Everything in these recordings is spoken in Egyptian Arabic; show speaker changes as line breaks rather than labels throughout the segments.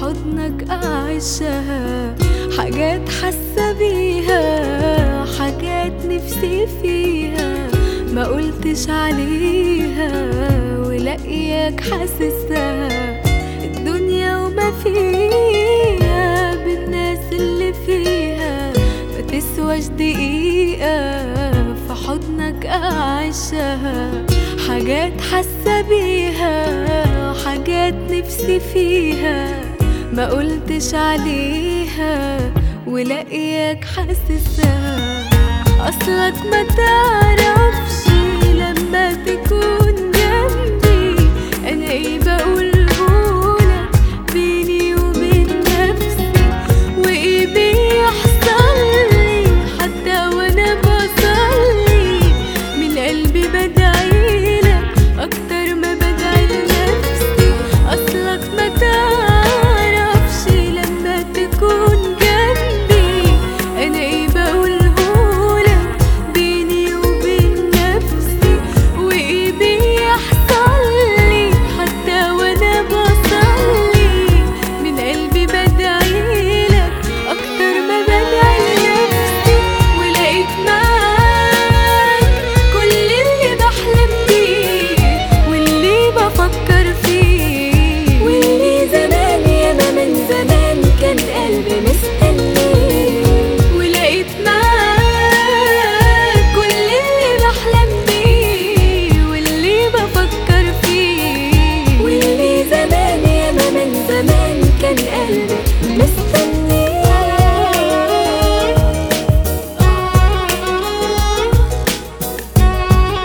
حضنك أعيشها حاجات حاسة بيها حاجات نفسي فيها ما قلتش عليها ولاقياك حاسسها الدنيا وما فيها بالناس اللي فيها ما تسواش دقيقة في حضنك أعيشها حاجات حاسة بيها حاجات نفسي فيها ما قلتش عليها ولاقياك حاسسها أصلك ما تعرفش لما تكون جنبي أنا إيه بقولهولك بيني وبين نفسي وإيه بيحصل لي حتى وأنا بصلي من قلبي بدعيلك أكتر ما بدعي لنفسي أصلك ما تعرفش لما تكون جنبي أنا إيه بقولهولك بيني وبين نفسي وإيه بيحصل لي حتى وأنا بصلي من قلبي بدعيلك أكتر ما بدعي لنفسي ولقيت معاك كل اللي بحلم بيه واللي بفكر فيه واللي زمان ياما من زمان كان قلبي مستنيه ولقيت معاك كل اللي بحلم بيه واللي بفكر فيه واللي زمان ياما من زمان كان قلبي مستنيه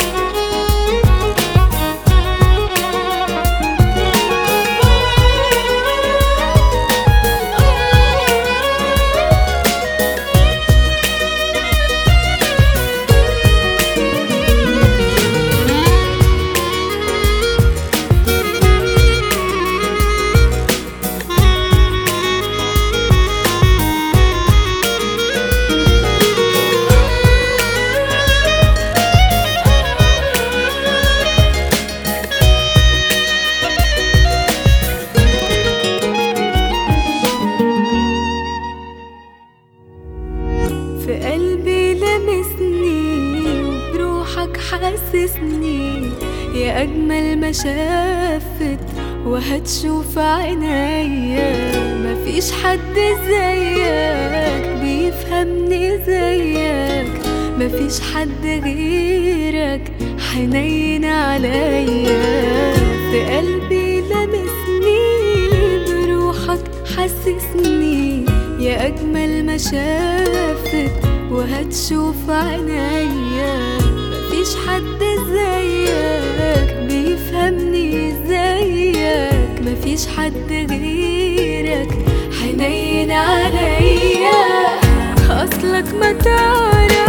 في قلبي لمسني وبروحك حسسني يا أجمل ما شافت وهتشوف عينيا مفيش حد زيك بيفهمني زيك مفيش حد غيرك حنين عليا في قلبي لمسني بروحك حسسني يا أجمل ما شافت وهتشوف عينيا مفيش حد زيك بيفهمني زيك مفيش حد غيرك حنين عليا أصلك ما تعرف